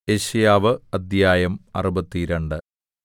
യെശയ്യാവ് അദ്ധ്യായം അറുപത്തിരണ്ട്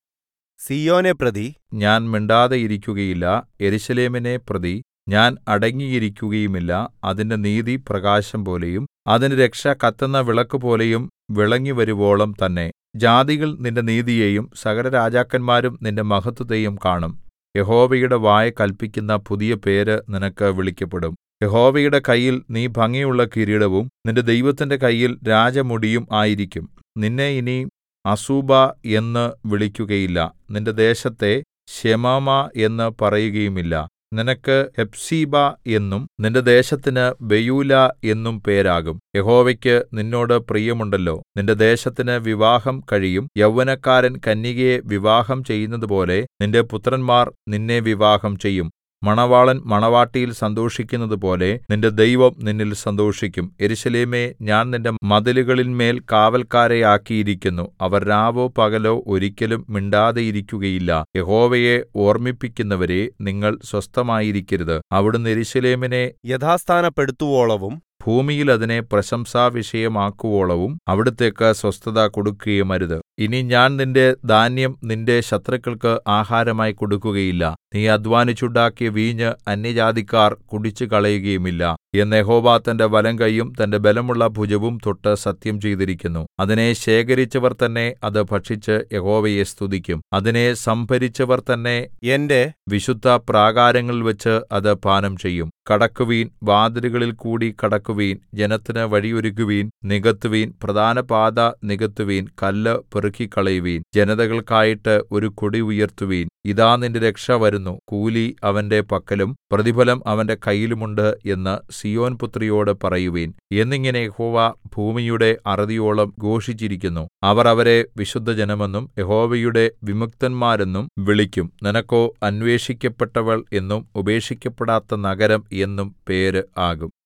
സീയോനെ പ്രതി ഞാൻ മിണ്ടാതെയിരിക്കുകയില്ല യെരൂശലേമിനെ പ്രതി ഞാൻ അടങ്ങിയിരിക്കുകയുമില്ല അതിന്റെ നീതി പ്രകാശംപോലെയും അതിന്റെ രക്ഷ കത്തുന്ന വിളക്കുപോലെയും വിളങ്ങിവരുവോളം തന്നെ ജാതികൾ നിന്റെ നീതിയെയും സകലരാജാക്കന്മാരും നിന്റെ മഹത്വത്തെയും കാണും യഹോവയുടെ വായ് കല്പിക്കുന്ന പുതിയ പേര് നിനക്ക് വിളിക്കപ്പെടും യഹോവയുടെ കയ്യിൽ നീ ഭംഗിയുള്ള കിരീടവും നിന്റെ ദൈവത്തിന്റെ കയ്യിൽ രാജമുടിയും ആയിരിക്കും നിന്നെ ഇനി അസൂബ എന്ന് വിളിക്കുകയില്ല നിന്റെ ദേശത്തെ ശെമാമാ എന്ന് പറയുകയുമില്ല നിനക്ക് ഹെഫ്സീബ എന്നും നിന്റെ ദേശത്തിന് ബെയൂല എന്നും പേരാകും യഹോവയ്ക്ക് നിന്നോട് പ്രിയമുണ്ടല്ലോ നിന്റെ ദേശത്തിന് വിവാഹം കഴിയും യൗവനക്കാരൻ കന്യകയെ വിവാഹം ചെയ്യുന്നതുപോലെ നിന്റെ പുത്രന്മാർ നിന്നെ വിവാഹം ചെയ്യും മണവാളൻ മണവാട്ടിയിൽ സന്തോഷിക്കുന്നതുപോലെ നിന്റെ ദൈവം നിന്നിൽ സന്തോഷിക്കും യെരൂശലേമേ ഞാൻ നിന്റെ മതിലുകളിന്മേൽ കാവല്ക്കാരെ ആക്കിയിരിക്കുന്നു അവർ രാവോ പകലോ ഒരിക്കലും മിണ്ടാതെയിരിക്കുകയില്ല യഹോവയെ ഓർമ്മിപ്പിക്കുന്നവരേ നിങ്ങൾ സ്വസ്ഥമായിരിക്കരുത് അവിടുന്ന് യെരൂശലേമിനെ യഥാസ്ഥാനപ്പെടുത്തുവോളവും ഭൂമിയിൽ അതിനെ പ്രശംസാവിഷയമാക്കുവോളവും അവിടുത്തേക്ക് സ്വസ്ഥത കൊടുക്കുകയുമരുത് ഇനി ഞാൻ നിന്റെ ധാന്യം നിന്റെ ശത്രുക്കൾക്ക് ആഹാരമായി കൊടുക്കുകയില്ല നീ അധ്വാനിച്ചുണ്ടാക്കിയ വീഞ്ഞ് അന്യജാതിക്കാർ കുടിച്ചുകളയുകയുമില്ല എന്ന് യഹോവ തന്റെ വലങ്കൈയും തന്റെ ബലമുള്ള ഭുജവും തൊട്ട് സത്യം ചെയ്തിരിക്കുന്നു അതിനെ ശേഖരിച്ചവർ തന്നെ അത് ഭക്ഷിച്ച് യഹോവയെ സ്തുതിക്കും അതിനെ സംഭരിച്ചവർ തന്നെ എന്റെ വിശുദ്ധ പ്രാകാരങ്ങളിൽ വെച്ച് അത് പാനം ചെയ്യും കടക്കുവീൻ വാതിലുകളിൽ കൂടി കടക്കുവീൻ ജനത്തിന് വഴിയൊരുക്കുവീൻ നികത്തുവീൻ പ്രധാന പാത നികത്തുവീൻ കല്ല് പെറുക്കിക്കളയുവീൻ ജനതകൾക്കായിട്ട് ഒരു കൊടി ഉയർത്തുവീൻ ഇതാ നിന്റെ രക്ഷ വരുന്നു കൂലി അവന്റെ പക്കലും പ്രതിഫലം അവന്റെ കയ്യിലുമുണ്ട് എന്ന് സീയോൻ പുത്രിയോട് പറയുവീൻ എന്നിങ്ങനെ യഹോവ ഭൂമിയുടെ അറുതിയോളം ഘോഷിച്ചിരിക്കുന്നു അവർ അവരെ വിശുദ്ധജനമെന്നും യഹോവയുടെ വിമുക്തന്മാരെന്നും വിളിക്കും നിനക്കോ അന്വേഷിക്കപ്പെട്ടവൾ എന്നും ഉപേക്ഷിക്കപ്പെടാത്ത നഗരം എന്നും പേര് ആകും